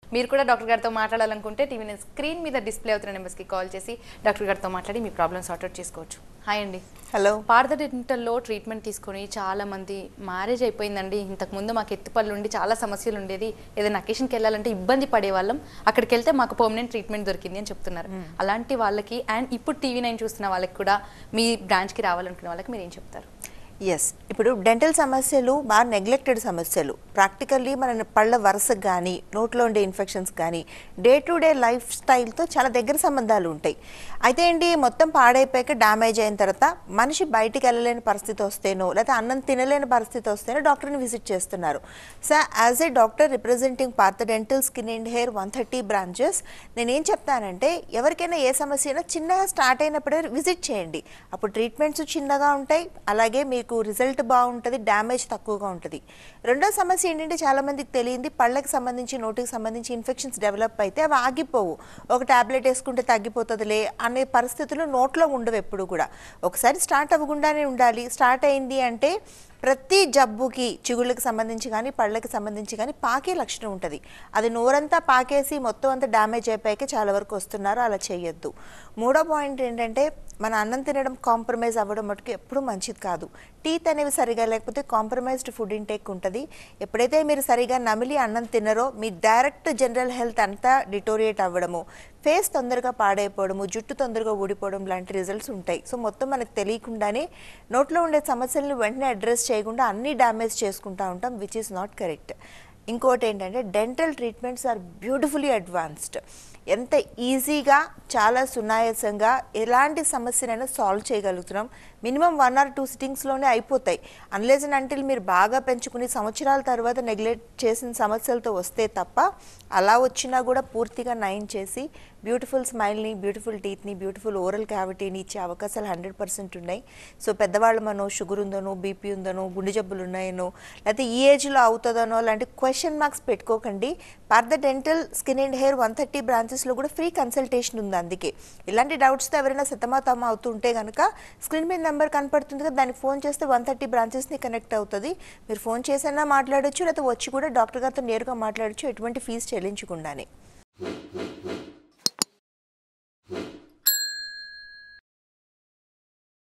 మీరు కూడా డాక్టర్ గారితో మాట్లాడాలనుకుంటే టీవీ నేను స్క్రీన్ మీద డిస్ప్లే అవుతున్న నెంబర్స్కి కాల్ చేసి డాక్టర్ గారితో మాట్లాడి మీ ప్రాబ్లమ్ సార్ట్అవుట్ చేసుకోవచ్చు హాయ్ అండి హలో పార్థ డెంటల్లో ట్రీట్మెంట్ తీసుకొని చాలా మంది మ్యారేజ్ అయిపోయిందండి ఇంతకు ముందు మాకు ఎత్తుపళ్ళు ఉండి చాలా సమస్యలు ఉండేది ఏదైనా అకేషన్కి వెళ్ళాలంటే ఇబ్బంది పడేవాళ్ళం అక్కడికి వెళ్తే మాకు పర్మనెంట్ ట్రీట్మెంట్ దొరికింది అని చెప్తున్నారు అలాంటి వాళ్ళకి అండ్ ఇప్పుడు టీవీ నైన్ చూస్తున్న వాళ్ళకి కూడా మీ బ్రాంచ్కి రావాలనుకునే వాళ్ళకి మీరు ఏం చెప్తారు ఎస్ ఇప్పుడు డెంటల్ సమస్యలు బాగా నెగ్లెక్టెడ్ సమస్యలు ప్రాక్టికల్లీ మన పళ్ళ వరుసకు కానీ నోట్లో ఉండే ఇన్ఫెక్షన్స్ కానీ డే టు డే లైఫ్ స్టైల్తో చాలా దగ్గర సంబంధాలు ఉంటాయి అయితే ఏంటి మొత్తం పాడైపోయాక డ్యామేజ్ అయిన తర్వాత మనిషి బయటికి వెళ్ళలేని పరిస్థితి వస్తేనో లేకపోతే అన్నం తినలేని పరిస్థితి వస్తేనో డాక్టర్ని విజిట్ చేస్తున్నారు so as a doctor representing Partha dental skin and hair one thirty branches నేనేం చెప్తానంటే ఎవరికైనా ఏ సమస్య అయినా చిన్నగా స్టార్ట్ అయినప్పుడే విజిట్ చేయండి అప్పుడు ట్రీట్మెంట్స్ చిన్నగా ఉంటాయి అలాగే మీకు రిజల్ట్ బాగుంటుంది డ్యామేజ్ తక్కువగా ఉంటుంది రెండో సమస్య ఏంటంటే చాలా మందికి తెలియంది పళ్ళకి సంబంధించి నోటికి సంబంధించి ఇన్ఫెక్షన్స్ డెవలప్ అయితే అవి ఆగిపోవు ఒక టాబ్లెట్ వేసుకుంటే తగ్గిపోతుందిలే అనే పరిస్థితులు నోట్లో ఉండవు ఎప్పుడు కూడా ఒకసారి స్టార్ట్ అవ్వకుండానే ఉండాలి స్టార్ట్ అయింది అంటే ప్రతి జబ్బుకి చిగుళ్ళకి సంబంధించి కానీ పళ్ళకి సంబంధించి కానీ పాకే లక్షణం ఉంటుంది అది నోరంతా పాకేసి మొత్తం అంతా డ్యామేజ్ అయిపోయాక చాలా వరకు వస్తున్నారు అలా చేయొద్దు మూడో పాయింట్ ఏంటంటే మన అన్నం తినడం కాంప్రమైజ్ అవ్వడం మటుకు ఎప్పుడూ మంచిది కాదు టీత్ అనేవి సరిగా లేకపోతే కాంప్రమైజ్డ్ ఫుడ్ ఇంటేక్ ఉంటుంది ఎప్పుడైతే మీరు సరిగా నమిలి అన్నం తినరో మీ డైరెక్ట్ జనరల్ హెల్త్ అంతా డిటోరియేట్ అవ్వడము ఫేస్ తొందరగా పాడైపోవడము జుట్టు తొందరగా ఊడిపోవడం లాంటి రిజల్ట్స్ ఉంటాయి సో మొత్తం మనకు తెలియకుండానే నోట్లో ఉండే సమస్యలను వెంటనే అడ్రస్ చేయకుండా అన్ని డ్యామేజ్ చేసుకుంటూ ఉంటాం విచ్ ఈస్ నాట్ కరెక్ట్ ఇంకోటి ఏంటంటే dental treatments are beautifully advanced ఎంత ఈజీగా చాలా సునాయాసంగా ఎలాంటి సమస్యనైనా సాల్వ్ చేయగలుగుతున్నాం మినిమం వన్ ఆర్ టూ సిట్టింగ్స్లోనే అయిపోతాయి అన్లెస్ అండ్ అంటిల్ మీరు బాగా పెంచుకుని సంవత్సరాల తర్వాత నెగ్లెక్ట్ చేసిన సమస్యలతో వస్తే తప్ప అలా వచ్చినా కూడా పూర్తిగా నయం చేసి బ్యూటిఫుల్ స్మైల్ని బ్యూటిఫుల్ టీత్ని బ్యూటిఫుల్ ఓరల్ క్యావిటీని ఇచ్చే అవకాశాలు హండ్రెడ్ పర్సెంట్ ఉన్నాయి సో పెద్దవాళ్ళు మనో షుగర్ ఉందనో బీపీ ఉందనో గుండె జబ్బులు ఉన్నాయనో లేకపోతే ఈ ఏజ్లో అవుతుందనో లాంటి క్వశ్చన్ మార్క్స్ పెట్టుకోకండి Partha dental skin and hair one thirty బ్రాంచెస్లో కూడా ఫ్రీ కన్సల్టేషన్ ఉంది అందుకే ఇలాంటి డౌట్స్తో ఎవరైనా సతమతం అవుతుంటే కనుక స్క్రీన్ మీద నెంబర్ కనపడుతుంది కదా దానికి ఫోన్ చేస్తే వన్ థర్టీ బ్రాంచెస్ని కనెక్ట్ అవుతుంది మీరు ఫోన్ చేసైనా మాట్లాడొచ్చు లేకపోతే వచ్చి కూడా డాక్టర్ గారితో నేరుగా మాట్లాడొచ్చు ఎటువంటి ఫీజు చెల్లించకుండానే